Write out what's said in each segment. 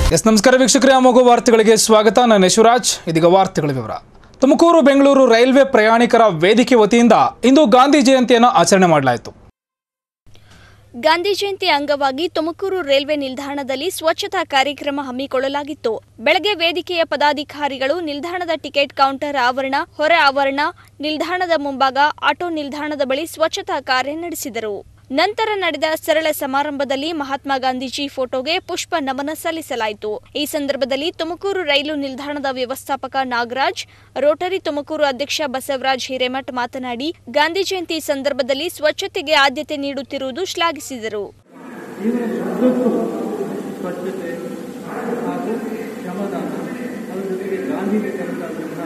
S ನಮಸ್ಕಾರ ವೀಕ್ಷಕರೇ ಅಮೋಘ ವಾರ್ತೆಗಳಿಗೆ ಸ್ವಾಗತ ನಾನು ಯಶುರಾಜ್ ಇದೀಗ ವಾರ್ತೆಗಳ ವಿವರ ತುಮಕೂರು ಬೆಂಗಳೂರು ರೈಲ್ವೆ ಪ್ರಯಾಣಿಕರ ವೇದಿಕೆ ವತಿಯಿಂದ ಇಂದು ಗಾಂಧಿ ಜಯಂತಿಯನ್ನು ಆಚರಣೆ ಮಾಡಲಾಯಿತು ಗಾಂಧಿ ಜಯಂತಿ ಅಂಗವಾಗಿ ತುಮಕೂರು ರೈಲ್ವೆ ನಿಲ್ದಾಣದಲ್ಲಿ ಸ್ವಚ್ಛತಾ ಕಾರ್ಯಕ್ರಮ ಹಮ್ಮಿಕೊಳ್ಳಲಾಗಿತ್ತು ಬೆಳಗ್ಗೆ ವೇದಿಕೆಯ ಪದಾಧಿಕಾರಿಗಳು ನಿಲ್ದಾಣದ ಟಿಕೆಟ್ ಕೌಂಟರ್ ಆವರಣ ಹೊರ ಆವರಣ ನಿಲ್ದಾಣದ ಮುಂಭಾಗ ಆಟೋ ನಿಲ್ದಾಣದ ಬಳಿ ಸ್ವಚ್ಛತಾ ಕಾರ್ಯ ನಡೆಸಿದರು ನಂತರ ನಡೆದ ಸರಳ ಸಮಾರಂಭದಲ್ಲಿ ಮಹಾತ್ಮ ಗಾಂಧೀಜಿ ಫೋಟೋಗೆ ಪುಷ್ಪ ನಮನ ಸಲ್ಲಿಸಲಾಯಿತು ಈ ಸಂದರ್ಭದಲ್ಲಿ ತುಮಕೂರು ರೈಲು ನಿಲ್ದಾಣದ ವ್ಯವಸ್ಥಾಪಕ ನಾಗರಾಜ್ ರೋಟರಿ ತುಮಕೂರು ಅಧ್ಯಕ್ಷ ಬಸವರಾಜ್ ಹಿರೇಮಠ್ ಮಾತನಾಡಿ ಗಾಂಧಿ ಜಯಂತಿ ಸಂದರ್ಭದಲ್ಲಿ ಸ್ವಚ್ಛತೆಗೆ ಆದ್ಯತೆ ನೀಡುತ್ತಿರುವುದು ಶ್ಲಾಘಿಸಿದರು ಜೀವನ ಉದ್ದಕ್ಕೂ ಸ್ವಚ್ಛತೆ ಹಾಗೂ ಶ್ರಮದಾನ ಅದರ ಜೊತೆಗೆ ಗಾಂಧಿ ಕಲಿತದ್ದನ್ನು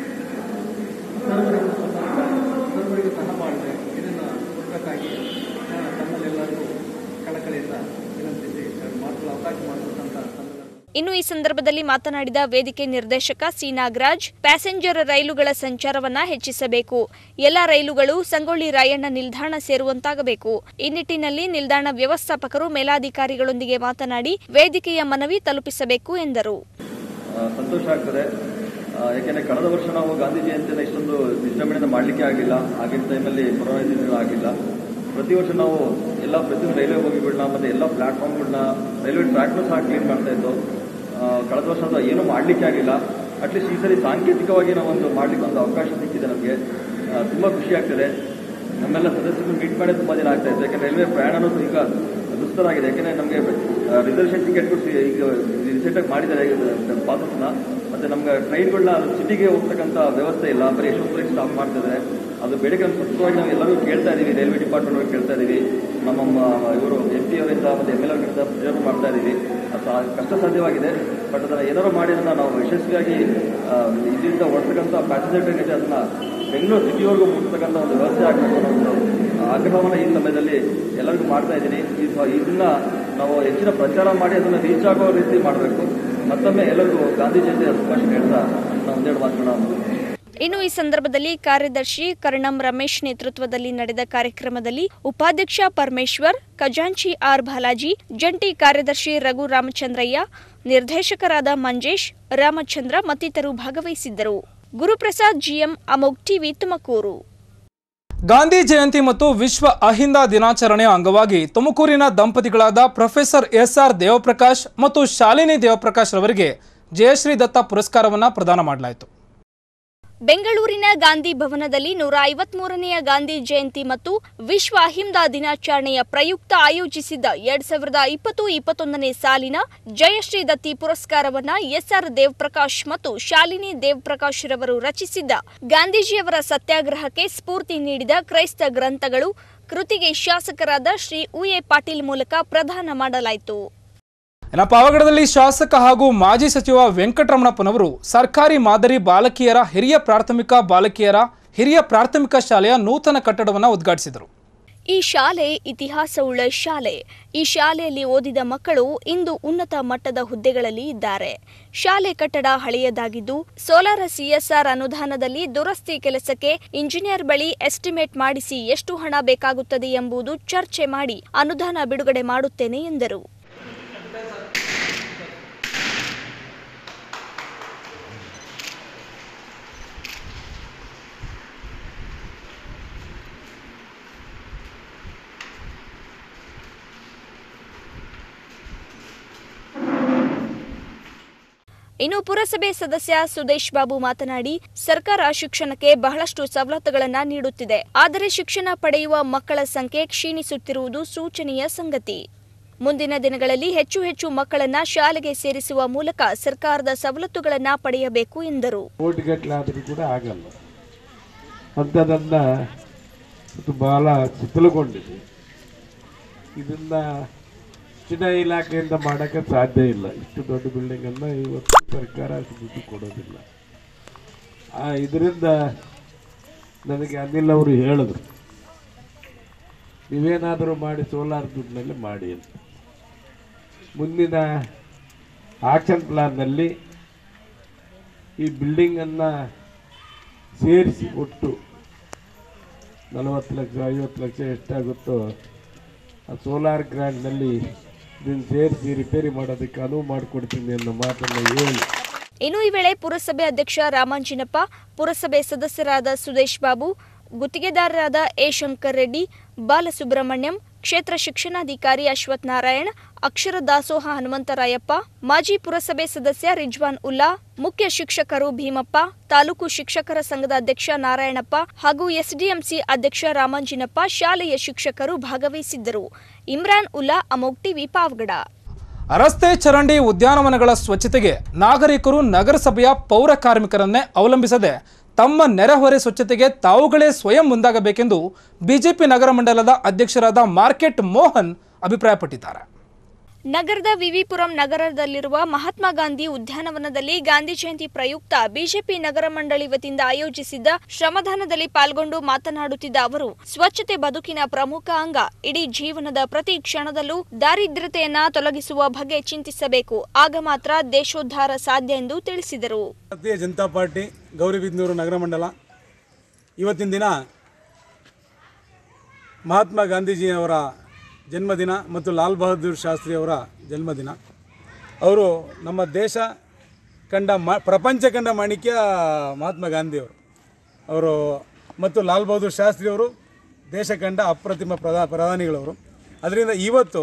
ಸರ್ವರಿಗೂ ಸಹ ಸರ್ವರಿಗೂ ಸಹ ಮಾಡಿದೆ ಇದನ್ನು ಕೊಡಬೇಕಾಗಿ ನಾನು ತಮ್ಮಲ್ಲೆಲ್ಲರಿಗೂ ಕಳಕಳಿಯಿಂದ ವಿನಂತಿಸಿ ಮಾತಲು ಅವಕಾಶ ಮಾಡಿಕೊಟ್ಟಂಥ ತಮ್ಮೆಲ್ಲರಿಗೂ ಇನ್ನು ಈ ಸಂದರ್ಭದಲ್ಲಿ ಮಾತನಾಡಿದ ವೇದಿಕೆ ನಿರ್ದೇಶಕ ಸಿ ನಾಗರಾಜ್ ಪ್ಯಾಸೆಂಜರ್ ರೈಲುಗಳ ಸಂಚಾರವನ್ನ ಹೆಚ್ಚಿಸಬೇಕು ಎಲ್ಲ ರೈಲುಗಳು ಸಂಗೊಳ್ಳಿ ರಾಯಣ್ಣ ನಿಲ್ದಾಣ ಸೇರುವಂತಾಗಬೇಕು ಈ ನಿಟ್ಟಿನಲ್ಲಿ ನಿಲ್ದಾಣ ವ್ಯವಸ್ಥಾಪಕರು ಮೇಲಾಧಿಕಾರಿಗಳೊಂದಿಗೆ ಮಾತನಾಡಿ ವೇದಿಕೆಯ ಮನವಿ ತಲುಪಿಸಬೇಕು ಎಂದರು ಆ, ಸಂತೋಷ ಆಗ್ತದೆ ಆ, ಯಾಕೆಂದ್ರೆ ಕಳೆದ ವರ್ಷ ನಾವು ಗಾಂಧಿ ಜಯಂತಿಯನ್ನು ಇಷ್ಟೊಂದು ವಿಜೃಂಭಣೆಯಿಂದ ಮಾಡಲಿಕ್ಕೆ ಆಗಿಲ್ಲ ಆಗಿನ ಟೈಮಲ್ಲಿ ಕೊರೋನಾ ಇದ್ದಿದ್ದು ಆಗಿಲ್ಲ ಪ್ರತಿ ವರ್ಷ ನಾವು ಎಲ್ಲ ಪ್ರತಿಯೊಂದು ರೈಲ್ವೆ ಬೋಗಿಗಳನ್ನ ಮತ್ತೆ ಎಲ್ಲ ಪ್ಲಾಟ್ಫಾರ್ಮ್ಗಳನ್ನ ರೈಲ್ವೆ ಟ್ರ್ಯಾಕ್ನು ಸಹ ಕ್ಲೀನ್ ಮಾಡ್ತಾ ಇದ್ದು ಆ, ಕಳೆದ ವರ್ಷ ಅದು ಏನೂ ಮಾಡಲಿಕ್ಕೆ ಆಗಿಲ್ಲ ಅಟ್ಲೀಸ್ಟ್ ಈ ಸರಿ ಸಾಂಕೇತಿಕವಾಗಿ ನಾವೊಂದು ಮಾಡಲಿಕ್ಕೆ ಒಂದು ಅವಕಾಶ ಸಿಕ್ಕಿದೆ ನಮಗೆ ತುಂಬ ಖುಷಿ ಆಗ್ತದೆ ನಮ್ಮೆಲ್ಲ ಸದಸ್ಯರು ಮೀಟ್ ಮಾಡಿ ತುಂಬ ದಿನ ಆಗ್ತಾ ಇತ್ತು ಯಾಕಂದ್ರೆ ರೈಲ್ವೆ ಪ್ರಯಾಣನೂ ಈಗ ದುಸ್ತರಾಗಿದೆ ಯಾಕಂದ್ರೆ ನಮಗೆ ರಿಸರ್ವೇಷನ್ ಟಿಕೆಟ್ ಈಗ ರೀಸೆಂಟಾಗಿ ಮಾಡಿದ್ದಾರೆ ಪಾಸಸ್ನ ಮತ್ತೆ ನಮ್ಗೆ ಟ್ರೈನ್ಗಳನ್ನ ಸಿಟಿಗೆ ಹೋಗ್ತಕ್ಕಂಥ ವ್ಯವಸ್ಥೆ ಇಲ್ಲ ಬರೀ ಯಶವಂತಪುರಕ್ಕೆ ಸ್ಟಾಪ್ ಮಾಡ್ತಿದ್ದಾರೆ ಅದು ಬೇಡಿಕೆ ನಮ್ಮ ಸತತವಾಗಿ ನಾವು ಎಲ್ಲರೂ ಕೇಳ್ತಾ ಇದೀವಿ ರೈಲ್ವೆ ಡಿಪಾರ್ಟ್ಮೆಂಟ್ ಅವ್ರಿಗೆ ಕೇಳ್ತಾ ಇದೀವಿ ನಮ್ಮ ಮ- ಇವರು ಎಂ ಪಿ ಅವರಿಂದ ಮತ್ತೆ ಎಮ್ ಎಲ್ ಅವರಿಂದ ಪ್ರಚಾರ ಮಾಡ್ತಾ ಇದೀವಿ ಅದು ಸಾ- ಕಷ್ಟ ಸಾಧ್ಯವಾಗಿದೆ ಬಟ್ ಅದನ್ನು ಏನಾದ್ರು ಮಾಡಿ ಅದನ್ನು ನಾವು ಯಶಸ್ವಿಯಾಗಿ ಆ, ಇಲ್ಲಿಂದ ಹೊರತಕ್ಕಂಥ ಪ್ಯಾಸೆಂಜರ್ ಟ್ರೈನ್ ಇದೆ ಅದನ್ನ ಬೆಂಗಳೂರು ಸಿಟಿವರೆಗೂ ಮುಟ್ಟಿಸ್ತಕ್ಕಂಥ ಒಂದು ವ್ಯವಸ್ಥೆ ಆಗಬೇಕು ಅನ್ನೋ ಒಂದು ಆಗ್ರಹವನ್ನು ಈ ಸಮಯದಲ್ಲಿ ಎಲ್ಲರಿಗೂ ಮಾಡ್ತಾ ಇದ್ದೀನಿ ಈ ಸ- ಇದನ್ನ ನಾವು ಹೆಚ್ಚಿನ ಪ್ರಚಾರ ಮಾಡಿ ಅದನ್ನು ರೀಚ್ ಆಗೋ ರೀತಿ ಮಾಡಬೇಕು ಮತ್ತೊಮ್ಮೆ ಎಲ್ಲರಿಗೂ ಗಾಂಧಿ ಜಯಂತಿ ಶುಭಾಶಯ ಹೇಳ್ತಾ ನಾವು ಒಂದೆರಡು ಮಾತುಗಳನ್ನ ಇನ್ನು ಈ ಸಂದರ್ಭದಲ್ಲಿ ಕಾರ್ಯದರ್ಶಿ ಕರ್ಣಂ ರಮೇಶ್ ನೇತೃತ್ವದಲ್ಲಿ ನಡೆದ ಕಾರ್ಯಕ್ರಮದಲ್ಲಿ ಉಪಾಧ್ಯಕ್ಷ ಪರಮೇಶ್ವರ್ ಖಜಾಂಚಿ ಆರ್ ಬಾಲಾಜಿ ಜಂಟಿ ಕಾರ್ಯದರ್ಶಿ ರಘು ರಾಮಚಂದ್ರಯ್ಯ ನಿರ್ದೇಶಕರಾದ ಮಂಜೇಶ್ ರಾಮಚಂದ್ರ ಮತ್ತಿತರರು ಭಾಗವಹಿಸಿದ್ದರು ಗುರುಪ್ರಸಾದ್ ಜಿಎಂ ಅಮೋಗ್ ಟಿವಿ ತುಮಕೂರು ಗಾಂಧಿ ಜಯಂತಿ ಮತ್ತು ವಿಶ್ವ ಅಹಿಂದ ದಿನಾಚರಣೆಯ ಅಂಗವಾಗಿ ತುಮಕೂರಿನ ದಂಪತಿಗಳಾದ ಪ್ರೊಫೆಸರ್ ಎಸ್ ಆರ್ ದೇವಪ್ರಕಾಶ್ ಮತ್ತು ಶಾಲಿನಿ ದೇವಪ್ರಕಾಶ್ ರವರಿಗೆ ಜಯಶ್ರೀ ದತ್ತ ಪುರಸ್ಕಾರವನ್ನು ಪ್ರದಾನ ಮಾಡಲಾಯಿತು ಬೆಂಗಳೂರಿನ ಗಾಂಧಿ ಭವನದಲ್ಲಿ ನೂರ ಐವತ್ಮೂರನೆಯ ಗಾಂಧಿ ಜಯಂತಿ ಮತ್ತು ವಿಶ್ವ ಅಹಿಂದ ದಿನಾಚರಣೆಯ ಪ್ರಯುಕ್ತ ಆಯೋಜಿಸಿದ್ದ ಎರಡ್ ಸಾವಿರದ ಇಪ್ಪತ್ತು ಇಪ್ಪತ್ತೊಂದನೇ ಸಾಲಿನ ಜಯಶ್ರೀ ದತ್ತಿ ಪುರಸ್ಕಾರವನ್ನ ಎಸ್ಆರ್ ದೇವಪ್ರಕಾಶ್ ಮತ್ತು ಶಾಲಿನಿ ದೇವಪ್ರಕಾಶ್ ರವರು ರಚಿಸಿದ್ದ ಗಾಂಧೀಜಿಯವರ ಸತ್ಯಾಗ್ರಹಕ್ಕೆ ಸ್ಫೂರ್ತಿ ನೀಡಿದ ಕ್ರೈಸ್ತ ಗ್ರಂಥಗಳು ಕೃತಿಗೆ ಶಾಸಕರಾದ ಶ್ರೀ ಉಎ ಪಾಟೀಲ್ ಮೂಲಕ ಪ್ರದಾನ ಮಾಡಲಾಯಿತು ಇನ್ನು ಪಾವಗಡದಲ್ಲಿ ಶಾಸಕ ಹಾಗೂ ಮಾಜಿ ಸಚಿವ ವೆಂಕಟರಮಣಪ್ಪನವರು ಸರ್ಕಾರಿ ಮಾದರಿ ಬಾಲಕಿಯರ ಹಿರಿಯ ಪ್ರಾಥಮಿಕ ಬಾಲಕಿಯರ ಹಿರಿಯ ಪ್ರಾಥಮಿಕ ಶಾಲೆಯ ನೂತನ ಕಟ್ಟಡವನ್ನು ಉದ್ಘಾಟಿಸಿದರು ಈ ಶಾಲೆ ಇತಿಹಾಸವುಳ್ಳ ಶಾಲೆ ಈ ಶಾಲೆಯಲ್ಲಿ ಓದಿದ ಮಕ್ಕಳು ಇಂದು ಉನ್ನತ ಮಟ್ಟದ ಹುದ್ದೆಗಳಲ್ಲಿ ಇದ್ದಾರೆ ಶಾಲೆ ಕಟ್ಟಡ ಹಳೆಯದಾಗಿದ್ದು ಸೋಲಾರ ಸಿಎಸ್ಆರ್ ಅನುದಾನದಲ್ಲಿ ದುರಸ್ತಿ ಕೆಲಸಕ್ಕೆ ಇಂಜಿನಿಯರ್ ಬಳಿ ಎಸ್ಟಿಮೇಟ್ ಮಾಡಿಸಿ ಎಷ್ಟು ಹಣ ಬೇಕಾಗುತ್ತದೆ ಎಂಬುದು ಚರ್ಚೆ ಮಾಡಿ ಅನುದಾನ ಬಿಡುಗಡೆ ಮಾಡುತ್ತೇನೆ ಎಂದರು ಇನ್ನು ಪುರಸಭೆ ಸದಸ್ಯ ಸುದೇಶ್ ಬಾಬು ಮಾತನಾಡಿ ಸರ್ಕಾರ ಶಿಕ್ಷಣಕ್ಕೆ ಬಹಳಷ್ಟು ಸವಲತ್ತುಗಳನ್ನು ನೀಡುತ್ತಿದೆ ಆದರೆ ಶಿಕ್ಷಣ ಪಡೆಯುವ ಮಕ್ಕಳ ಸಂಖ್ಯೆ ಕ್ಷೀಣಿಸುತ್ತಿರುವುದು ಸೂಚನೀಯ ಸಂಗತಿ ಮುಂದಿನ ದಿನಗಳಲ್ಲಿ ಹೆಚ್ಚು ಹೆಚ್ಚು ಮಕ್ಕಳನ್ನ ಶಾಲೆಗೆ ಸೇರಿಸುವ ಮೂಲಕ ಸರ್ಕಾರದ ಸವಲತ್ತುಗಳನ್ನ ಪಡೆಯಬೇಕು ಎಂದರು ಕೋಟಿಗಟ್ಟಲೆ ಆದರೂ ಕೂಡ ಆಗಲ್ಲ ಅಂಥದನ್ನು ಇದು ಬಹಳ ಸುತ್ತಲುಗೊಂಡಿದೆ ಇದನ್ನ ಶಿಕ್ಷಣ ಇಲಾಖೆಯಿಂದ ಮಾಡೋಕ್ಕೆ ಸಾಧ್ಯ ಇಲ್ಲ ಇಷ್ಟು ದೊಡ್ಡ ಬಿಲ್ಡಿಂಗನ್ನು ಇವತ್ತು ಸರ್ಕಾರ ಅಷ್ಟು ದುಡ್ಡು ಕೊಡೋದಿಲ್ಲ ಆ ಇದರಿಂದ ನನಗೆ ಅನಿಲ್ ಅವರು ಹೇಳಿದ್ರು ನೀವೇನಾದರೂ ಮಾಡಿ ಸೋಲಾರ್ ದುಡ್ಡಿನಲ್ಲಿ ಮಾಡಿ ಅಂತ ಮುಂದಿನ ಆಕ್ಷನ್ ಪ್ಲಾನ್ನಲ್ಲಿ ಈ ಬಿಲ್ಡಿಂಗನ್ನು ಸೇರಿಸಿ ಒಟ್ಟು ನಲವತ್ತು ಲಕ್ಷ ಐವತ್ತು ಲಕ್ಷ ಎಷ್ಟಾಗುತ್ತೋ ಆ ಸೋಲಾರ್ ಗ್ರ್ಯಾಂಡ್ನಲ್ಲಿ ಇದನ್ನು ಸೇರಿಸಿ ರಿಪೇರಿ ಮಾಡೋದಕ್ಕೆ ಅನುವು ಮಾಡಿಕೊಡ್ತೀನಿ ಅನ್ನೋ ಮಾತನ್ನು ಹೇಳಿ ಇನ್ನು ಈ ವೇಳೆ ಪುರಸಭೆ ಅಧ್ಯಕ್ಷ ರಾಮಾಂಜಿನಪ್ಪ ಪುರಸಭೆ ಸದಸ್ಯರಾದ ಸುದೇಶ್ ಬಾಬು ಗುತ್ತಿಗೆದಾರರಾದ ಎ ಶಂಕರ್ ರೆಡ್ಡಿ ಬಾಲಸುಬ್ರಹ್ಮಣ್ಯಂ ಕ್ಷೇತ್ರ ಶಿಕ್ಷಣಾಧಿಕಾರಿ ಅಶ್ವಥ್ ನಾರಾಯಣ್ ಅಕ್ಷರ ದಾಸೋಹ ಹನುಮಂತರಾಯಪ್ಪ ಮಾಜಿ ಪುರಸಭೆ ಸದಸ್ಯ ರಿಜ್ವಾನ್ ಉಲ್ಲಾ ಮುಖ್ಯ ಶಿಕ್ಷಕರು ಭೀಮಪ್ಪ ತಾಲೂಕು ಶಿಕ್ಷಕರ ಸಂಘದ ಅಧ್ಯಕ್ಷ ನಾರಾಯಣಪ್ಪ ಹಾಗೂ ಎಸ್ಡಿಎಂಸಿ ಅಧ್ಯಕ್ಷ ರಾಮಾಂಜಿನಪ್ಪ ಶಾಲೆಯ ಶಿಕ್ಷಕರು ಭಾಗವಹಿಸಿದ್ದರು ಇಮ್ರಾನ್ ಉಲ್ಲಾ ಅಮೋಕ್ ಟಿವಿ ಪಾವಗಡ ರಸ್ತೆ ಚರಂಡಿ ಉದ್ಯಾನವನಗಳ ಸ್ವಚ್ಛತೆಗೆ ನಾಗರಿಕರು ನಗರಸಭೆಯ ಪೌರ ಕಾರ್ಮಿಕರನ್ನೇ ಅವಲಂಬಿಸದೆ ತಮ್ಮ ನೆರೆಹೊರೆ ಸ್ವಚ್ಛತೆಗೆ ತಾವುಗಳೇ ಸ್ವಯಂ ಮುಂದಾಗಬೇಕೆಂದು ಬಿಜೆಪಿ ನಗರ ಮಂಡಲದ ಅಧ್ಯಕ್ಷರಾದ ಮಾರ್ಕೆಟ್ ಮೋಹನ್ ಅಭಿಪ್ರಾಯಪಟ್ಟಿದ್ದಾರೆ ನಗರದ ವಿವಿಪುರಂ ನಗರದಲ್ಲಿರುವ ಮಹಾತ್ಮ ಗಾಂಧಿ ಉದ್ಯಾನವನದಲ್ಲಿ ಗಾಂಧಿ ಜಯಂತಿ ಪ್ರಯುಕ್ತ ಬಿಜೆಪಿ ನಗರ ಮಂಡಳಿ ವತಿಯಿಂದ ಆಯೋಜಿಸಿದ್ದ ಶ್ರಮದಾನದಲ್ಲಿ ಪಾಲ್ಗೊಂಡು ಮಾತನಾಡುತ್ತಿದ್ದ ಅವರು ಸ್ವಚ್ಛತೆ ಬದುಕಿನ ಪ್ರಮುಖ ಅಂಗ ಇಡೀ ಜೀವನದ ಪ್ರತಿ ಕ್ಷಣದಲ್ಲೂ ದಾರಿದ್ರ್ಯತೆಯನ್ನ ತೊಲಗಿಸುವ ಬಗ್ಗೆ ಚಿಂತಿಸಬೇಕು ಆಗ ಮಾತ್ರ ದೇಶೋದ್ಧಾರ ಸಾಧ್ಯ ಎಂದು ತಿಳಿಸಿದರು ಭಾರತೀಯ ಜನತಾ ಪಾರ್ಟಿ ಗೌರಿಬಿದನೂರು ನಗರ ಮಂಡಲ ಇವತ್ತಿನ ದಿನ ಮಹಾತ್ಮ ಗಾಂಧೀಜಿಯವರ ಜನ್ಮದಿನ ಮತ್ತು ಲಾಲ್ ಬಹದ್ದೂರ್ ಶಾಸ್ತ್ರಿ ಅವರ ಜನ್ಮದಿನ ಅವರು ನಮ್ಮ ದೇಶ ಕಂಡ ಮ ಪ್ರಪಂಚ ಕಂಡ ಮಾಣಿಕ್ಯ ಮಹಾತ್ಮ ಗಾಂಧಿಯವರು ಅವರು ಮತ್ತು ಲಾಲ್ ಬಹದ್ದೂರ್ ಶಾಸ್ತ್ರಿ ಅವರು ದೇಶ ಕಂಡ ಅಪ್ರತಿಮ ಪ್ರಧಾ ಪ್ರಧಾನಿಗಳವರು ಅದರಿಂದ ಇವತ್ತು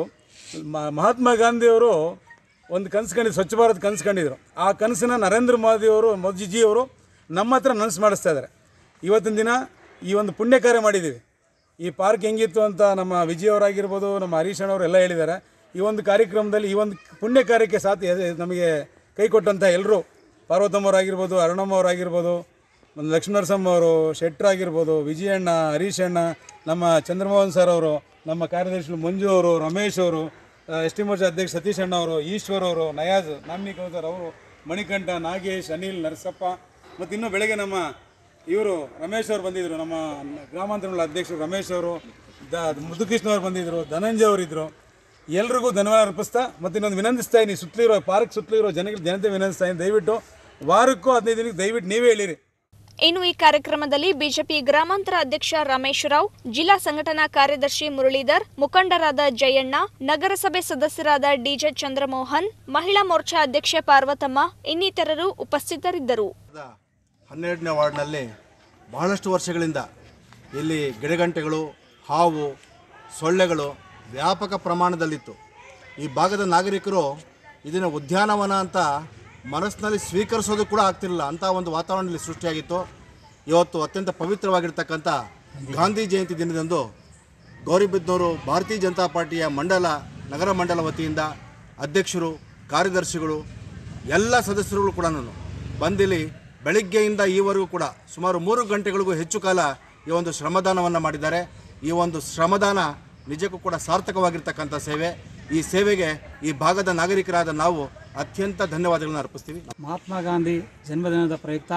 ಮ- ಮಹಾತ್ಮ ಗಾಂಧಿಯವರು ಒಂದು ಕನಸು ಕಂಡಿದ್ದು ಸ್ವಚ್ಛ ಭಾರತ್ ಕನಸು ಕಂಡಿದ್ರು ಆ ಕನಸನ್ನ ನರೇಂದ್ರ ಮೋದಿಯವರು ಮೋದಿಜಿಯವರು ನಮ್ಮ ಹತ್ರ ನನಸು ಮಾಡಿಸ್ತಾ ಇದ್ದಾರೆ ಇವತ್ತಿನ ದಿನ ಈ ಒಂದು ಪುಣ್ಯ ಕಾರ್ಯ ಮಾಡಿದ್ದೀವಿ ಈ ಪಾರ್ಕ್ ಹೆಂಗಿತ್ತು ಅಂತ ನಮ್ಮ ವಿಜಯ್ ಅವರಾಗಿರ್ಬೋದು ನಮ್ಮ ಹರೀಶ್ ಅಣ್ಣವರು ಎಲ್ಲ ಹೇಳಿದ್ದಾರೆ ಈ ಒಂದು ಕಾರ್ಯಕ್ರಮದಲ್ಲಿ ಈ ಒಂದು ಪುಣ್ಯ ಕಾರ್ಯಕ್ಕೆ ಸಾಥ್ ಎ- ನಮಗೆ ಕೈ ಕೊಟ್ಟಂಥ ಎಲ್ಲರೂ ಪಾರ್ವತಮ್ಮವರಾಗಿರ್ಬೋದು ಅರುಣಮ್ಮ ಅವರಾಗಿರ್ಬೋದು ಒಂದು ಲಕ್ಷ್ಮೀನರಸಮ್ಮ ಅವರು ಶೆಟ್ರ್ ಆಗಿರ್ಬೋದು ವಿಜಯಣ್ಣ ಹರೀಶ್ ಅಣ್ಣ ನಮ್ಮ ಚಂದ್ರಮೋಹನ್ ಸರ್ ಅವರು ನಮ್ಮ ಕಾರ್ಯದರ್ಶಿಗಳು ಮಂಜು ಅವರು ರಮೇಶ್ ಅವರು ಎಸ್ ಟಿ ಮೋರ್ಚಾ ಅಧ್ಯಕ್ಷ ಸತೀಶ್ ಅಣ್ಣ ಅವರು ಈಶ್ವರ್ ಅವರು ನಯಾಜ್ ನಾಮಿನಿ ಕೌಸರ್ ಅವರು ಮಣಿಕಂಠ ನಾಗೇಶ್ ಅನಿಲ್ ನರಸಪ್ಪ ಮತ್ತು ಇನ್ನೂ ಬೆಳಗ್ಗೆ ನಮ್ಮ ಇವರು ರಮೇಶ್ ಅವರು ಬಂದಿದ್ದರು ನಮ್ಮ ಗ್ರಾಮಾಂತರ ಮಂಡಲ ಅಧ್ಯಕ್ಷರು ರಮೇಶ್ ಅವರು ದ ಮುದುಕೃಷ್ಣ ಅವರು ಬಂದಿದ್ದರು ಧನಂಜಯ ಅವರಿದ್ದರು ಎಲ್ರಿಗೂ ಧನ್ಯವಾದ ಅರ್ಪಿಸ್ತಾ ಮತ್ತು ಇನ್ನೊಂದು ವಿನಂತಿಸ್ತಾ ಇದ್ದೀನಿ ಸುತ್ತಲಿರೋ ಪಾರ್ಕ್ ಸುತ್ತಲಿರೋ ಜನಗಳ ಜನತೆ ವಿನಂತಿಸ್ತಾ ಇದ್ದೀನಿ ದಯವಿಟ್ಟು ವಾರಕ್ಕೂ ಹದಿನೈದು ದಿನಕ್ಕೆ ದಯವಿಟ್ಟು ನೀವೇ ಹೇಳಿರಿ ಇನ್ನು ಈ ಕಾರ್ಯಕ್ರಮದಲ್ಲಿ ಬಿಜೆಪಿ ಗ್ರಾಮಾಂತರ ಅಧ್ಯಕ್ಷ ರಮೇಶ್ ರಾವ್ ಜಿಲ್ಲಾ ಸಂಘಟನಾ ಕಾರ್ಯದರ್ಶಿ ಮುರಳೀಧರ್ ಮುಖಂಡರಾದ ಜಯಣ್ಣ ನಗರಸಭೆ ಸದಸ್ಯರಾದ ಡಿಜೆ ಚಂದ್ರಮೋಹನ್ ಮಹಿಳಾ ಮೋರ್ಚಾ ಅಧ್ಯಕ್ಷೆ ಪಾರ್ವತಮ್ಮ ಇನ್ನಿತರರು ಉಪಸ್ಥಿತರಿದ್ದರು ದ ಹನ್ನೆರಡನೇ ವಾರ್ಡ್ನಲ್ಲಿ ಬಹಳಷ್ಟು ವರ್ಷಗಳಿಂದ ಇಲ್ಲಿ ಗಿಡಗಂಟೆಗಳು ಹಾವು ಸೊಳ್ಳೆಗಳು ವ್ಯಾಪಕ ಪ್ರಮಾಣದಲ್ಲಿತ್ತು ಈ ಭಾಗದ ನಾಗರಿಕರು ಇದನ್ನು ಉದ್ಯಾನವನ ಅಂತ ಮನಸ್ಸಿನಲ್ಲಿ ಸ್ವೀಕರಿಸೋದು ಕೂಡ ಆಗ್ತಿರಲಿಲ್ಲ ಅಂಥ ಒಂದು ವಾತಾವರಣದಲ್ಲಿ ಸೃಷ್ಟಿಯಾಗಿತ್ತು ಇವತ್ತು ಅತ್ಯಂತ ಪವಿತ್ರವಾಗಿರ್ತಕ್ಕಂಥ ಗಾಂಧಿ ಜಯಂತಿ ದಿನದಂದು ಗೌರಿಬಿದನೂರು ಭಾರತೀಯ ಜನತಾ ಪಾರ್ಟಿಯ ಮಂಡಲ ನಗರ ಮಂಡಲ ವತಿಯಿಂದ ಅಧ್ಯಕ್ಷರು ಕಾರ್ಯದರ್ಶಿಗಳು ಎಲ್ಲ ಸದಸ್ಯರುಗಳು ಕೂಡ ಬಂದಿಲ್ಲಿ ಬೆಳಿಗ್ಗೆಯಿಂದ ಈವರೆಗೂ ಕೂಡ ಸುಮಾರು ಮೂರು ಗಂಟೆಗಳಿಗೂ ಹೆಚ್ಚು ಕಾಲ ಈ ಒಂದು ಶ್ರಮದಾನವನ್ನು ಮಾಡಿದ್ದಾರೆ ಈ ಒಂದು ಶ್ರಮದಾನ ನಿಜಕ್ಕೂ ಕೂಡ ಸಾರ್ಥಕವಾಗಿರ್ತಕ್ಕಂಥ ಸೇವೆ ಈ ಸೇವೆಗೆ ಈ ಭಾಗದ ನಾಗರಿಕರಾದ ನಾವು ಅತ್ಯಂತ ಧನ್ಯವಾದಗಳನ್ನು ಅರ್ಪಿಸ್ತೀವಿ ಮಹಾತ್ಮ ಗಾಂಧಿ ಜನ್ಮದಿನದ ಪ್ರಯುಕ್ತ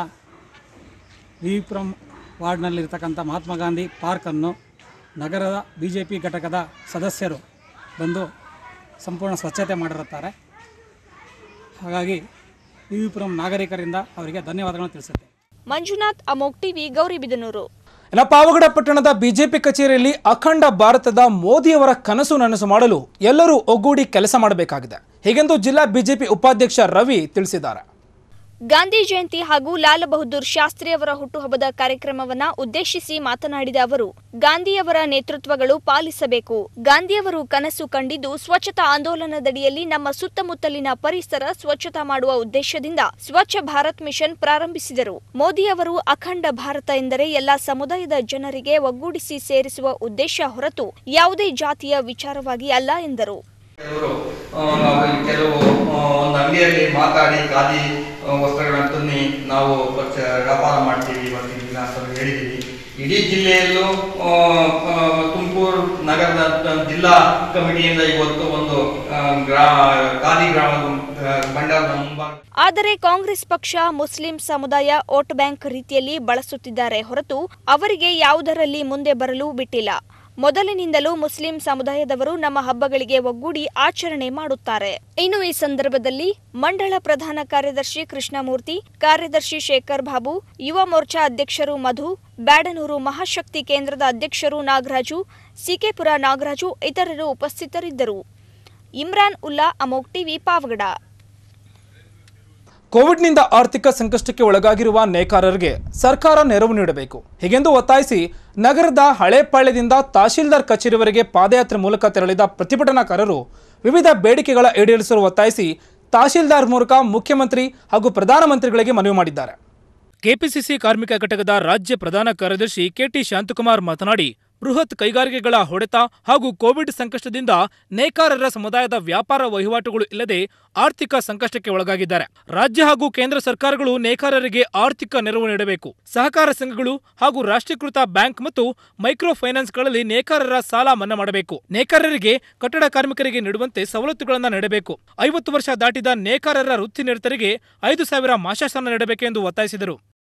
ವಿಪುರಂ ವಾರ್ಡ್ನಲ್ಲಿರ್ತಕ್ಕಂಥ ಮಹಾತ್ಮ ಗಾಂಧಿ ಪಾರ್ಕನ್ನು ನಗರದ ಬಿ ಜೆ ಪಿ ಘಟಕದ ಸದಸ್ಯರು ಬಂದು ಸಂಪೂರ್ಣ ಸ್ವಚ್ಛತೆ ಮಾಡಿರುತ್ತಾರೆ ಹಾಗಾಗಿ ವಿವಿಪುರಂ ನಾಗರಿಕರಿಂದ ಅವರಿಗೆ ಧನ್ಯವಾದಗಳನ್ನು ತಿಳಿಸುತ್ತೇವೆ ಮಂಜುನಾಥ್ ಅಮೋಕ್ ಟಿವಿ ಗೌರಿಬಿದನೂರು ಇನ್ನು ಪಾವಗಡ ಪಟ್ಟಣದ ಬಿಜೆಪಿ ಕಚೇರಿಯಲ್ಲಿ ಅಖಂಡ ಭಾರತದ ಮೋದಿಯವರ ಕನಸು ನನಸು ಮಾಡಲು ಎಲ್ಲರೂ ಒಗ್ಗೂಡಿ ಕೆಲಸ ಮಾಡಬೇಕಾಗಿದೆ ಹೀಗೆಂದು ಜಿಲ್ಲಾ ಬಿಜೆಪಿ ಉಪಾಧ್ಯಕ್ಷ ರವಿ ತಿಳಿಸಿದ್ದಾರೆ ಗಾಂಧಿ ಜಯಂತಿ ಹಾಗೂ ಲಾಲ್ ಬಹದ್ದೂರ್ ಶಾಸ್ತ್ರಿ ಅವರ ಹುಟ್ಟುಹಬ್ಬದ ಕಾರ್ಯಕ್ರಮವನ್ನ ಉದ್ದೇಶಿಸಿ ಮಾತನಾಡಿದ ಅವರು ಗಾಂಧಿಯವರ ನೇತೃತ್ವಗಳು ಪಾಲಿಸಬೇಕು ಗಾಂಧಿಯವರು ಕನಸು ಕಂಡಿದ್ದು ಸ್ವಚ್ಛತಾ ಆಂದೋಲನದಡಿಯಲ್ಲಿ ನಮ್ಮ ಸುತ್ತಮುತ್ತಲಿನ ಪರಿಸರ ಸ್ವಚ್ಛತಾ ಮಾಡುವ ಉದ್ದೇಶದಿಂದ ಸ್ವಚ್ಛ ಭಾರತ್ ಮಿಷನ್ ಪ್ರಾರಂಭಿಸಿದರು ಮೋದಿಯವರು ಅಖಂಡ ಭಾರತ ಎಂದರೆ ಎಲ್ಲಾ ಸಮುದಾಯದ ಜನರಿಗೆ ಒಗ್ಗೂಡಿಸಿ ಸೇರಿಸುವ ಉದ್ದೇಶ ಹೊರತು ಯಾವುದೇ ಜಾತಿಯ ವಿಚಾರವಾಗಿ ಅಲ್ಲ ಎಂದರು ಕೆಲವರು ಆ, ನಾವು ಇಲ್ಲಿ ಕೆಲವು ಆ, ಒಂದು ಅಂಗಡಿಯಲ್ಲಿ ಮಾತಾಡಿ ಖಾದಿ ಆ, ವಸ್ತ್ರಗಳನ್ನು ತಂದು ನಾವು ಪರ್ಚ- ವ್ಯಾಪಾರ ಮಾಡ್ತೀವಿ ಇವತ್ತಿನ ದಿನ ಅಂತ ಹೇಳಿದ್ದೀವಿ ಇಡೀ ಜಿಲ್ಲೆಯಲ್ಲೂ ಆ, ಆ, ತುಮಕೂರು ನಗರದ ತ- ಜಿಲ್ಲಾ ಕಮಿಟಿಯಿಂದ ಇವತ್ತು ಒಂದು ಆ, ಗ್ರಾ ಖಾದಿ ಗ್ರಾಮದ ಆ, ಭಂಡಾರದ ಮುಂಭಾಗ ಆದರೆ ಕಾಂಗ್ರೆಸ್ ಪಕ್ಷ ಮುಸ್ಲಿಂ ಸಮುದಾಯ ವೋಟ್ ಬ್ಯಾಂಕ್ ರೀತಿಯಲ್ಲಿ ಬಳಸುತ್ತಿದ್ದಾರೆ ಹೊರತು ಅವರಿಗೆ ಯಾವುದರಲ್ಲಿ ಮುಂದೆ ಬರಲು ಬಿಟ್ಟಿಲ್ಲ ಮೊದಲಿನಿಂದಲೂ ಮುಸ್ಲಿಂ ಸಮುದಾಯದವರು ನಮ್ಮ ಹಬ್ಬಗಳಿಗೆ ಒಗ್ಗೂಡಿ ಆಚರಣೆ ಮಾಡುತ್ತಾರೆ ಇನ್ನು ಈ ಸಂದರ್ಭದಲ್ಲಿ ಮಂಡಳ ಪ್ರಧಾನ ಕಾರ್ಯದರ್ಶಿ ಕೃಷ್ಣಮೂರ್ತಿ ಕಾರ್ಯದರ್ಶಿ ಶೇಖರ್ ಬಾಬು ಯುವ ಮೋರ್ಚಾ ಅಧ್ಯಕ್ಷರು ಮಧು ಬ್ಯಾಡನೂರು ಮಹಾಶಕ್ತಿ ಕೇಂದ್ರದ ಅಧ್ಯಕ್ಷರು ನಾಗರಾಜು ಸಿಕೆಪುರ ನಾಗರಾಜು ಇತರರು ಉಪಸ್ಥಿತರಿದ್ದರು ಇಮ್ರಾನ್ ಉಲ್ಲಾ ಅಮೋಕ್ ಟಿವಿ ಪಾವಗಡ ಕೋವಿಡ್ನಿಂದ ಆರ್ಥಿಕ ಸಂಕಷ್ಟಕ್ಕೆ ಒಳಗಾಗಿರುವ ನೇಕಾರರಿಗೆ ಸರ್ಕಾರ ನೆರವು ನೀಡಬೇಕು ಹೀಗೆಂದು ಒತ್ತಾಯಿಸಿ ನಗರದ ಹಳೇಪಾಳ್ಯದಿಂದ ತಹಶೀಲ್ದಾರ್ ಕಚೇರಿವರೆಗೆ ಪಾದಯಾತ್ರೆ ಮೂಲಕ ತೆರಳಿದ ಪ್ರತಿಭಟನಾಕಾರರು ವಿವಿಧ ಬೇಡಿಕೆಗಳ ಈಡೇರಿಸಲು ಒತ್ತಾಯಿಸಿ ತಹಶೀಲ್ದಾರ್ ಮೂಲಕ ಮುಖ್ಯಮಂತ್ರಿ ಹಾಗೂ ಪ್ರಧಾನಮಂತ್ರಿಗಳಿಗೆ ಮನವಿ ಮಾಡಿದ್ದಾರೆ ಕೆಪಿಸಿಸಿ ಕಾರ್ಮಿಕ ಘಟಕದ ರಾಜ್ಯ ಪ್ರಧಾನ ಕಾರ್ಯದರ್ಶಿ ಕೆಟಿ ಶಾಂತಕುಮಾರ್ ಮಾತನಾಡಿ ಬೃಹತ್ ಕೈಗಾರಿಕೆಗಳ ಹೊಡೆತ ಹಾಗೂ ಕೋವಿಡ್ ಸಂಕಷ್ಟದಿಂದ ನೇಕಾರರ ಸಮುದಾಯದ ವ್ಯಾಪಾರ ವಹಿವಾಟುಗಳು ಇಲ್ಲದೆ ಆರ್ಥಿಕ ಸಂಕಷ್ಟಕ್ಕೆ ಒಳಗಾಗಿದ್ದಾರೆ ರಾಜ್ಯ ಹಾಗೂ ಕೇಂದ್ರ ಸರ್ಕಾರಗಳು ನೇಕಾರರಿಗೆ ಆರ್ಥಿಕ ನೆರವು ನೀಡಬೇಕು ಸಹಕಾರ ಸಂಘಗಳು ಹಾಗೂ ರಾಷ್ಟ್ರೀಕೃತ ಬ್ಯಾಂಕ್ ಮತ್ತು ಮೈಕ್ರೋ ಫೈನಾನ್ಸ್ಗಳಲ್ಲಿ ನೇಕಾರರ ಸಾಲ ಮನ್ನಾ ಮಾಡಬೇಕು ನೇಕಾರರಿಗೆ ಕಟ್ಟಡ ಕಾರ್ಮಿಕರಿಗೆ ನೀಡುವಂತೆ ಸವಲತ್ತುಗಳನ್ನು ನೀಡಬೇಕು ಐವತ್ತು ವರ್ಷ ದಾಟಿದ ನೇಕಾರರ ವೃತ್ತಿ ನಿರತರಿಗೆ ಐದು ಸಾವಿರ ಮಾಶಾಸನ ನೀಡಬೇಕೆಂದು ಒತ್ತಾಯಿಸಿದರು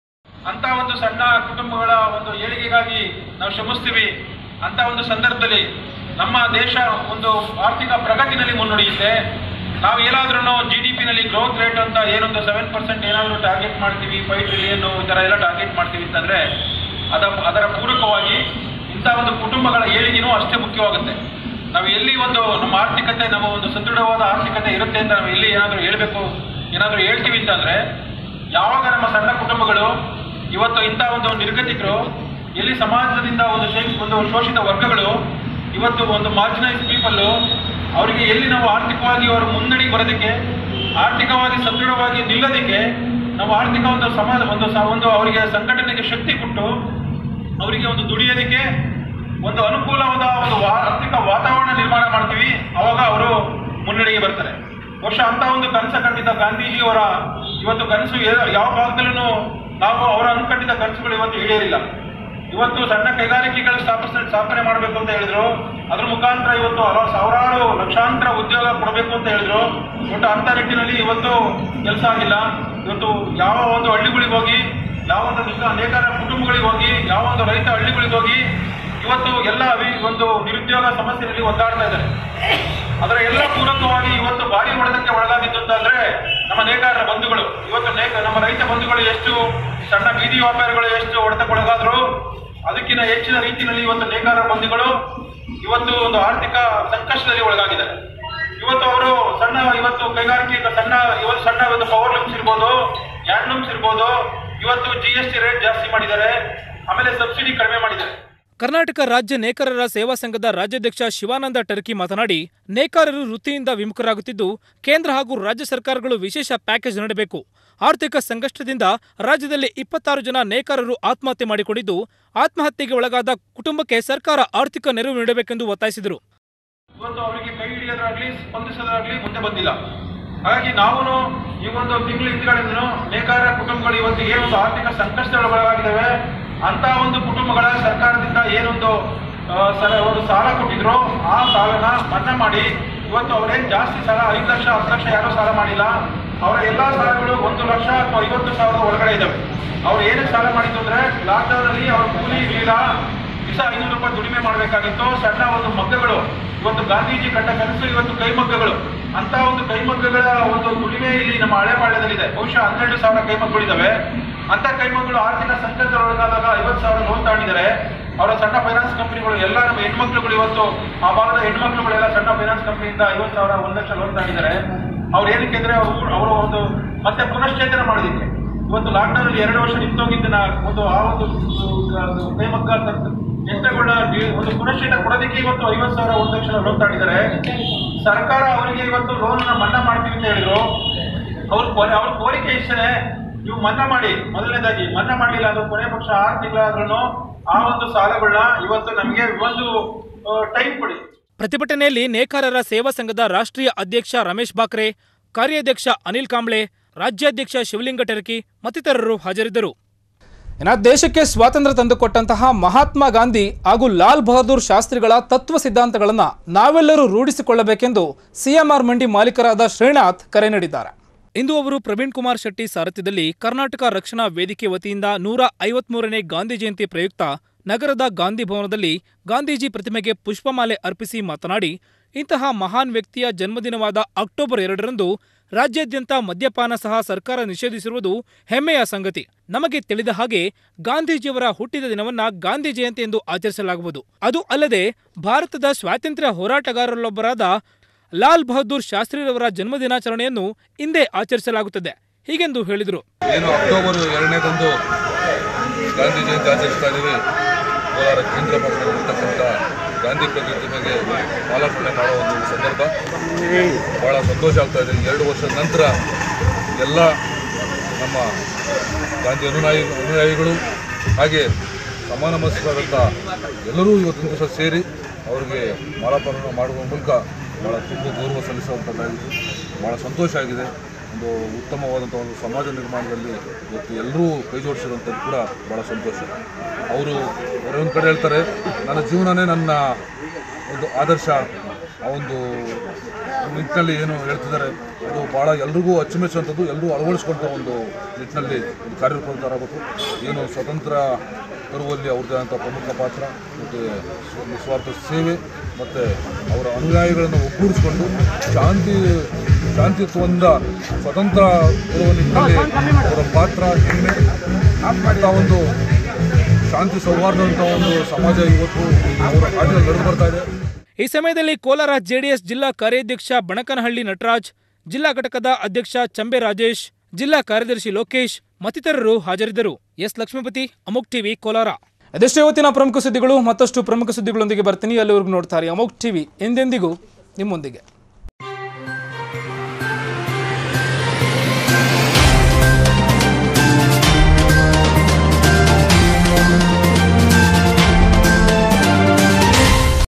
ಅಂತ ಒಂದು ಸಣ್ಣ ಕುಟುಂಬಗಳ ಒಂದು ಏಳಿಗೆಗಾಗಿ ನಾವು ಶ್ರಮಿಸ್ತೀವಿ ಅಂತ ಒಂದು ಸಂದರ್ಭದಲ್ಲಿ ನಮ್ಮ ದೇಶ ಒಂದು ಆರ್ಥಿಕ ಪ್ರಗತಿನಲ್ಲಿ ಮುನ್ನಡೆಯುತ್ತೆ ನಾವು ಏನಾದ್ರೂ ಜಿ ಡಿ ಪಿನಲ್ಲಿ ಗ್ರೋತ್ ರೇಟ್ ಅಂತ ಏನೊಂದು ಸೆವೆನ್ ಪರ್ಸೆಂಟ್ ಏನಾದರೂ ಟಾರ್ಗೆಟ್ ಮಾಡ್ತೀವಿ ಫೈವ್ ಟ್ರಿಲಿಯನ್ ಈ ಥರ ಎಲ್ಲ ಟಾರ್ಗೆಟ್ ಮಾಡ್ತೀವಿ ಅಂತಂದ್ರೆ ಅದ ಅದರ ಪೂರಕವಾಗಿ ಇಂಥ ಒಂದು ಕುಟುಂಬಗಳ ಏಳಿಗೆನೂ ಅಷ್ಟೇ ಮುಖ್ಯವಾಗುತ್ತೆ ನಾವು ಎಲ್ಲಿ ಒಂದು ನಮ್ಮ ಆರ್ಥಿಕತೆ ನಮ್ಮ ಒಂದು ಸದೃಢವಾದ ಆರ್ಥಿಕತೆ ಇರುತ್ತೆ ಅಂತ ನಾವು ಎಲ್ಲಿ ಏನಾದರೂ ಹೇಳಬೇಕು ಏನಾದರೂ ಹೇಳ್ತೀವಿ ಅಂತಂದ್ರೆ ಯಾವಾಗ ನಮ್ಮ ಸಣ್ಣ ಕುಟುಂಬಗಳು ಇವತ್ತು ಇಂಥ ಒಂದು ನಿರ್ಗತಿಕರು ಎಲ್ಲಿ ಸಮಾಜದಿಂದ ಒಂದು ಶೇ ಒಂದು ಶೋಷಿತ ವರ್ಗಗಳು ಇವತ್ತು ಒಂದು ಮಾರ್ಜಿನೈಸ್ ಪೀಪಲ್ಲು ಅವರಿಗೆ ಎಲ್ಲಿ ನಾವು ಆರ್ಥಿಕವಾಗಿ ಅವರು ಮುನ್ನಡೆಗೆ ಬರೋದಕ್ಕೆ ಆರ್ಥಿಕವಾಗಿ ಸದೃಢವಾಗಿ ನಿಲ್ಲೋದಕ್ಕೆ ನಾವು ಆರ್ಥಿಕ ಒಂದು ಸಮಾಜ ಒಂದು ಸ- ಒಂದು ಅವರಿಗೆ ಸಂಘಟನೆಗೆ ಶಕ್ತಿ ಕೊಟ್ಟು ಅವರಿಗೆ ಒಂದು ದುಡಿಯೋದಕ್ಕೆ ಒಂದು ಅನುಕೂಲವಾದ ಒಂದು ವಾ- ಆರ್ಥಿಕ ವಾತಾವರಣ ನಿರ್ಮಾಣ ಮಾಡ್ತೀವಿ ಅವಾಗ ಅವರು ಮುನ್ನಡೆಗೆ ಬರ್ತಾರೆ ಬಹುಶಃ ಅಂತ ಒಂದು ಕನಸ ಕಂಡಿದ್ದ ಗಾಂಧೀಜಿಯವರ ಇವತ್ತು ಕನಸು ಯಾ- ಯಾವ ಭಾಗದಲ್ಲೂ ನಾವು ಅವರ ಅನ್ಕೊಂಡಿದ್ದ ಕನಸುಗಳು ಇವತ್ತು ಈಡೇರಿಲ್ಲ ಇವತ್ತು ಸಣ್ಣ ಕೈಗಾರಿಕೆಗಳು ಸ್ಥಾಪಿಸ ಸ್ಥಾಪನೆ ಮಾಡಬೇಕು ಅಂತ ಹೇಳಿದ್ರು ಅದ್ರ ಮುಖಾಂತರ ಇವತ್ತು ಹಲವು ಸಾವಿರಾರು ಲಕ್ಷಾಂತರ ಉದ್ಯೋಗ ಕೊಡಬೇಕು ಅಂತ ಹೇಳಿದ್ರು ಒಟ್ಟು ಅಂತ ನಿಟ್ಟಿನಲ್ಲಿ ಇವತ್ತು ಕೆಲಸ ಆಗಿಲ್ಲ ಇವತ್ತು ಯಾವ ಒಂದು ಹಳ್ಳಿಗಳಿಗೆ ಹೋಗಿ ಯಾವ ಒಂದು ನಿಕ- ನೇಕಾರ ಕುಟುಂಬಗಳಿಗೆ ಹೋಗಿ ಯಾವ ಒಂದು ರೈತ ಹಳ್ಳಿಗಳಿಗೆ ಹೋಗಿ ಇವತ್ತು ಎಲ್ಲ ವಿ- ಒಂದು ನಿರುದ್ಯೋಗ ಸಮಸ್ಯೆಯಲ್ಲಿ ಒದ್ದಾಡ್ತಾ ಇದ್ದಾರೆ ಅದರ ಎಲ್ಲ ಪೂರಕವಾಗಿ ಇವತ್ತು ಭಾರಿ ಹೊಡೆದಕ್ಕೆ ಒಳಗಾಗಿದ್ದು ಅಂತಂದ್ರೆ ನಮ್ಮ ನೇಕಾರರ ಬಂಧುಗಳು ಇವತ್ತು ನೇಕ ನಮ್ಮ ರೈತ ಬಂಧುಗಳು ಎಷ್ಟು ಸಣ್ಣ ಬೀದಿ ವ್ಯಾಪಾರಿಗಳು ಎಷ್ಟು ಹೊಡೆತಕ್ಕೊಳಗಾದ್ರು ಅದಕ್ಕಿಂತ ಹೆಚ್ಚಿನ ರೀತಿಯಲ್ಲಿ ಇವತ್ತು ನೇಕಾರರ ಬಂಧುಗಳು ಇವತ್ತು ಒಂದು ಆರ್ಥಿಕ ಸಂಕಷ್ಟದಲ್ಲಿ ಒಳಗಾಗಿದ್ದಾರೆ ಇವತ್ತು ಅವರು ಸಣ್ಣ ಇವತ್ತು ಕೈಗಾರಿಕೆ ಸಣ್ಣ ಇವತ್ತು ಸಣ್ಣ ಒಂದು ಪವರ್ ಲೂಮ್ಸ್ ಇರ್ಬೋದು ಹ್ಯಾಂಡ್ ಲೂಮ್ಸ್ ಇರ್ಬೋದು ಇವತ್ತು ಜಿ ಎಸ್ ಟಿ ರೇಟ್ ಜಾಸ್ತಿ ಮಾಡಿದ್ದಾರೆ ಆಮೇಲೆ ಸಬ್ಸಿಡಿ ಕಡಿಮೆ ಮಾಡಿದ್ದಾರೆ ಕರ್ನಾಟಕ ರಾಜ್ಯ ನೇಕಾರರ ಸೇವಾ ಸಂಘದ ರಾಜ್ಯಾಧ್ಯಕ್ಷ ಶಿವಾನಂದ ಟರ್ಕಿ ಮಾತನಾಡಿ ನೇಕಾರರು ವೃತ್ತಿಯಿಂದ ವಿಮುಖರಾಗುತ್ತಿದ್ದು ಕೇಂದ್ರ ಹಾಗೂ ರಾಜ್ಯ ಸರ್ಕಾರಗಳು ವಿಶೇಷ ಪ್ಯಾಕೇಜ್ ನೀಡಬೇಕು ಆರ್ಥಿಕ ಸಂಕಷ್ಟದಿಂದ ರಾಜ್ಯದಲ್ಲಿ ಇಪ್ಪತ್ತಾರು ಜನ ನೇಕಾರರು ಆತ್ಮಹತ್ಯೆ ಮಾಡಿಕೊಂಡಿದ್ದು ಆತ್ಮಹತ್ಯೆಗೆ ಒಳಗಾದ ಕುಟುಂಬಕ್ಕೆ ಸರ್ಕಾರ ಆರ್ಥಿಕ ನೆರವು ನೀಡಬೇಕೆಂದು ಒತ್ತಾಯಿಸಿದರು ಇವತ್ತು ಅವರಿಗೆ ಕೈ ಹಿಡಿಯೋದ್ರಾಗ್ಲಿ ಸ್ಪಂದಿಸೋದ್ರಾಗ್ಲಿ ಮುಂದೆ ಬಂದಿಲ್ಲ ಹಾಗಾಗಿ ನಾವು ಈ ಒಂದು ತಿಂಗಳ ಹಿಂದ್ಗಡೆಯಿಂದನೂ ನೇಕಾರ ಕುಟುಂಬಗಳು ಇವತ್ತು ಏನೊಂದು ಆರ್ಥಿಕ ಸಂಕಷ್ಟದೊಳಗಾಗಿದ್ದಾವೆ ಅಂತ ಒಂದು ಕುಟುಂಬಗಳ ಸರ್ಕಾರದಿಂದ ಏನೊಂದು ಆ, ಸಲ ಒಂದು ಸಾಲ ಕೊಟ್ಟಿದ್ರು ಆ ಸಾಲನ ಮನ್ನಾ ಮಾಡಿ ಇವತ್ತು ಅವರೇನು ಜಾಸ್ತಿ ಸಾಲ ಐದು ಲಕ್ಷ ಹತ್ತು ಲಕ್ಷ ಯಾರೂ ಸಾಲ ಮಾಡಿಲ್ಲ ಅವರ ಎಲ್ಲಾ ಸಾಲಗಳು ಒಂದು ಲಕ್ಷ ಅಥವಾ ಐವತ್ತು ಸಾವಿರದ ಒಳಗಡೆ ಇದ್ದಾವೆ ಅವ್ರು ಏನಕ್ಕೆ ಸಾಲ ಮಾಡಿದ್ದು ಅಂದ್ರೆ ಲಾಕ್ಡೌನ್ ಅಲ್ಲಿ ಅವ್ರ ಕೂಲಿ ಇರಲಿಲ್ಲ ದಿವಸ ಐನೂರು ರೂಪಾಯಿ ದುಡಿಮೆ ಮಾಡಬೇಕಾಗಿತ್ತು ಸಣ್ಣ ಒಂದು ಮಗ್ಗಗಳು ಇವತ್ತು ಗಾಂಧೀಜಿ ಕಂಡ ಕನಸು ಇವತ್ತು ಕೈಮಗ್ಗಗಳು ಅಂತ ಒಂದು ಕೈಮಗ್ಗಗಳ ಒಂದು ದುಡಿಮೆ ಇಲ್ಲಿ ನಮ್ಮ ಹಳೆಪಾಳ್ಯದಲ್ಲಿದೆ ಬಹುಶಃ ಹನ್ನೆರಡು ಸಾವಿರ ಕೈಮಗ್ಗಳಿದ್ದಾವೆ ಅಂತ ಕೈಮಗ್ಗಗಳು ಆರ್ಥಿಕ ಸಂಕಷ್ಟದೊಳಗಾದಾಗ ಐವತ್ತು ಸಾವಿರ ಲೋನ್ ತಗೊಂಡಿದ್ದಾರೆ ಅವರ ಸಣ್ಣ ಫೈನಾನ್ಸ್ ಕಂಪನಿಗಳು ಎಲ್ಲ ನಮ್ಮ ಹೆಣ್ಮಕ್ಳುಗಳು ಇವತ್ತು ಆ ಭಾಗದ ಹೆಣ್ಮಕ್ಳುಗಳೆಲ್ಲ ಸಣ್ಣ ಫೈನಾನ್ಸ್ ಕಂಪನಿಯಿಂದ ಐವತ್ತು ಸಾವಿರ ಒಂದು ಲಕ್ಷ ಲೋನ್ ತಗೊಂಡಿದ್ದಾರೆ ಅವ್ರು ಏನಕ್ಕೆ ಅಂದ್ರೆ ಅವರು ಅವರು ಒಂದು ಮತ್ತೆ ಪುನಶ್ಚೇತನ ಮಾಡೋದಕ್ಕೆ ಇವತ್ತು ಲಾಕ್ಡೌನ್ ಅಲ್ಲಿ ಎರಡು ವರ್ಷ ನಿಂತೋಗಿದ್ದನ್ನ ಒಂದು ಆ ಒಂದು ಕೈಮಗ್ಗ ಯಂತ್ರಗಳ ಒಂದು ಪುನಶ್ಚೇತನ ಕೊಡೋದಕ್ಕೆ ಇವತ್ತು ಐವತ್ತು ಸಾವಿರ ಒಂದು ಲಕ್ಷ ಲೋನ್ ತಗೊಂಡಿದ್ದಾರೆ ಸರ್ಕಾರ ಅವರಿಗೆ ಇವತ್ತು ಲೋನ್ ಮನ್ನಾ ಮಾಡ್ತೀವಿ ಅಂತ ಹೇಳಿದ್ರು ಅವ್ರ ಕೊನೆ- ಅವ್ರ ಕೋರಿಕೆ ಇಷ್ಟೇ ನೀವು ಮನ್ನಾ ಮಾಡಿ ಮೊದಲನೇದಾಗಿ ಮನ್ನಾ ಮಾಡಲಿಲ್ಲ ಅಂದ್ರೆ ಕೊನೆ ಪಕ್ಷ ಆರು ತಿಂಗಳಾದ್ರೂ ಆ ಒಂದು ಸಾಲಗಳನ್ನ ಇವತ್ತು ನಮಗೆ ಒಂದು ಟೈಮ್ ಕೊಡಿ ಪ್ರತಿಭಟನೆಯಲ್ಲಿ ನೇಕಾರರ ಸೇವಾ ಸಂಘದ ರಾಷ್ಟ್ರೀಯ ಅಧ್ಯಕ್ಷ ರಮೇಶ್ ಬಾಕ್ರೆ ಕಾರ್ಯಾಧ್ಯಕ್ಷ ಅನಿಲ್ ಕಾಂಬ್ಳೆ ರಾಜ್ಯಾಧ್ಯಕ್ಷ ಶಿವಲಿಂಗ ಟೆರಕಿ ಮತ್ತಿತರರು ಹಾಜರಿದ್ದರು ಇನ್ನು ದೇಶಕ್ಕೆ ಸ್ವಾತಂತ್ರ್ಯ ತಂದುಕೊಟ್ಟಂತಹ ಮಹಾತ್ಮ ಗಾಂಧಿ ಹಾಗೂ ಲಾಲ್ ಬಹದ್ದೂರ್ ಶಾಸ್ತ್ರಿಗಳ ತತ್ವ ಸಿದ್ಧಾಂತಗಳನ್ನು ನಾವೆಲ್ಲರೂ ರೂಢಿಸಿಕೊಳ್ಳಬೇಕೆಂದು ಸಿಎಂಆರ್ ಮಂಡಿ ಮಾಲೀಕರಾದ ಶ್ರೀನಾಥ್ ಕರೆ ನೀಡಿದ್ದಾರೆ ಇಂದು ಅವರು ಪ್ರವೀಣ್ ಕುಮಾರ್ ಶೆಟ್ಟಿ ಸಾರಥ್ಯದಲ್ಲಿ ಕರ್ನಾಟಕ ರಕ್ಷಣಾ ವೇದಿಕೆ ವತಿಯಿಂದ ನೂರ ಐವತ್ಮೂರನೇ ಗಾಂಧಿ ಜಯಂತಿ ಪ್ರಯುಕ್ತ ನಗರದ ಗಾಂಧಿ ಭವನದಲ್ಲಿ ಗಾಂಧೀಜಿ ಪ್ರತಿಮೆಗೆ ಪುಷ್ಪಮಾಲೆ ಅರ್ಪಿಸಿ ಮಾತನಾಡಿ ಇಂತಹ ಮಹಾನ್ ವ್ಯಕ್ತಿಯ ಜನ್ಮದಿನವಾದ ಅಕ್ಟೋಬರ್ ಎರಡರಂದು ರಾಜ್ಯಾದ್ಯಂತ ಮದ್ಯಪಾನ ಸಹ ಸರ್ಕಾರ ನಿಷೇಧಿಸಿರುವುದು ಹೆಮ್ಮೆಯ ಸಂಗತಿ ನಮಗೆ ತಿಳಿದ ಹಾಗೆ ಗಾಂಧೀಜಿಯವರ ಹುಟ್ಟಿದ ದಿನವನ್ನ ಗಾಂಧಿ ಜಯಂತಿ ಎಂದು ಆಚರಿಸಲಾಗುವುದು ಅದು ಅಲ್ಲದೆ ಭಾರತದ ಸ್ವಾತಂತ್ರ್ಯ ಹೋರಾಟಗಾರರಲ್ಲೊಬ್ಬರಾದ ಲಾಲ್ ಬಹದ್ದೂರ್ ಶಾಸ್ತ್ರಿರವರ ಜನ್ಮದಿನಾಚರಣೆಯನ್ನು ಇಂದೇ ಆಚರಿಸಲಾಗುತ್ತದೆ ಹೀಗೆಂದು ಹೇಳಿದರು ಏನು ಅಕ್ಟೋಬರ್ ಎರಡನೇದಂದು ಗಾಂಧಿ ಜಯಂತಿ ಆಚರಿಸ್ತಾ ಇದ್ದೀವಿ ಕೋಲಾರ ಕೇಂದ್ರ ಭಾಗದಲ್ಲಿರ್ತಕ್ಕಂಥ ಗಾಂಧಿ ಪ್ರತಿಮೆಗೆ ಮಾಲಾರ್ಪಣೆ ಮಾಡೋ ಒಂದು ಸಂದರ್ಭ ಭಾಳ ಸಂತೋಷ ಆಗ್ತಾ ಇದೆ ಎರಡು ವರ್ಷದ ನಂತರ ಎಲ್ಲ ನಮ್ಮ ಗಾಂಧಿ ಅನುಯಾಯಿ ಅನುಯಾಯಿಗಳು ಹಾಗೆ ಸಮಾನ ಮನಸ್ಕರಾದಂಥ ಎಲ್ಲರೂ ಇವತ್ತಿನ ದಿವಸ ಸೇರಿ ಅವರಿಗೆ ಮಾಲಾರ್ಪಣೆ ಮಾಡುವ ಮೂಲಕ ಭಾಳ ತುಂಬ ಗೌರವ ಸಲ್ಲಿಸುವಂಥದ್ದಾಗಿತ್ತು ಭಾಳ ಸಂತೋಷ ಆಗಿದೆ ಒಂದು ಉತ್ತಮವಾದಂಥ ಒಂದು ಸಮಾಜ ನಿರ್ಮಾಣದಲ್ಲಿ ಇವತ್ತು ಎಲ್ಲರೂ ಕೈ ಜೋಡಿಸಿರುವಂಥದ್ದು ಕೂಡ ಭಾಳ ಸಂತೋಷ ಅವರು ಒಂದು ಕಡೆ ಹೇಳ್ತಾರೆ ನನ್ನ ಜೀವನನೇ ನನ್ನ ಒಂದು ಆದರ್ಶ ಆ ಒಂದು ನಿಟ್ಟಿನಲ್ಲಿ ಏನು ಹೇಳ್ತಿದ್ದಾರೆ ಅದು ಭಾಳ ಎಲ್ರಿಗೂ ಅಚ್ಚುಮೆಚ್ಚುವಂಥದ್ದು ಎಲ್ಲರೂ ಅಳವಡಿಸ್ಕೊಂಥ ಒಂದು ನಿಟ್ಟಿನಲ್ಲಿ ಒಂದು ಕಾರ್ಯಪ್ರವೃತ್ತರಾಗಬೇಕು ಏನು ಸ್ವತಂತ್ರ ತರುವಲ್ಲಿ ಅವ್ರದ್ದೇ ಆದಂಥ ಪ್ರಮುಖ ಪಾತ್ರ ಮತ್ತು ನಿಸ್ವಾರ್ಥ ಸೇವೆ ಮತ್ತು ಅವರ ಅನುಯಾಯಿಗಳನ್ನು ಒಗ್ಗೂಡಿಸಿಕೊಂಡು ಶಾಂತಿ ಶಾಂತಿತ್ವದಿಂದ ಸ್ವತಂತ್ರ ಬರುವ ನಿಟ್ಟಿನಲ್ಲಿ ಅವರ ಪಾತ್ರ ಹೆಮ್ಮೆ ಅಂತ ಒಂದು ಶಾಂತಿ ಸೌಹಾರ್ದ ಅಂತ ಒಂದು ಸಮಾಜ ಇವತ್ತು ಅವರ ಹಾದಿಯಲ್ಲಿ ನಡೆದು ಬರ್ತಾ ಇದೆ ಈ ಸಮಯದಲ್ಲಿ ಕೋಲಾರ ಜೆಡಿಎಸ್ ಜಿಲ್ಲಾ ಕಾರ್ಯಾಧ್ಯಕ್ಷ ಬಣಕನಹಳ್ಳಿ ನಟರಾಜ್ ಜಿಲ್ಲಾ ಘಟಕದ ಅಧ್ಯಕ್ಷ ಚಂಬೆ ರಾಜೇಶ್ ಜಿಲ್ಲಾ ಕಾರ್ಯದರ್ಶಿ ಲೋಕೇಶ್ ಮತ್ತಿತರರು ಹಾಜರಿದ್ದರು ಎಸ್ ಲಕ್ಷ್ಮೀಪತಿ ಅಮೋಕ್ ಟಿವಿ ಕೋಲಾರ ಅದೆಷ್ಟೇ ಇವತ್ತಿನ ಪ್ರಮುಖ ಸುದ್ದಿಗಳು ಮತ್ತಷ್ಟು ಪ್ರಮುಖ ಸುದ್ದಿಗಳೊಂದಿಗೆ ಬರ್ತೀನಿ ಅಲ್ಲಿವರೆಗೂ ನೋಡ್ತಾರೆ ಅಮೋಕ್ ಟಿವಿ ಎಂದೆಂದಿಗೂ ನಿಮ್ಮೊಂದಿಗೆ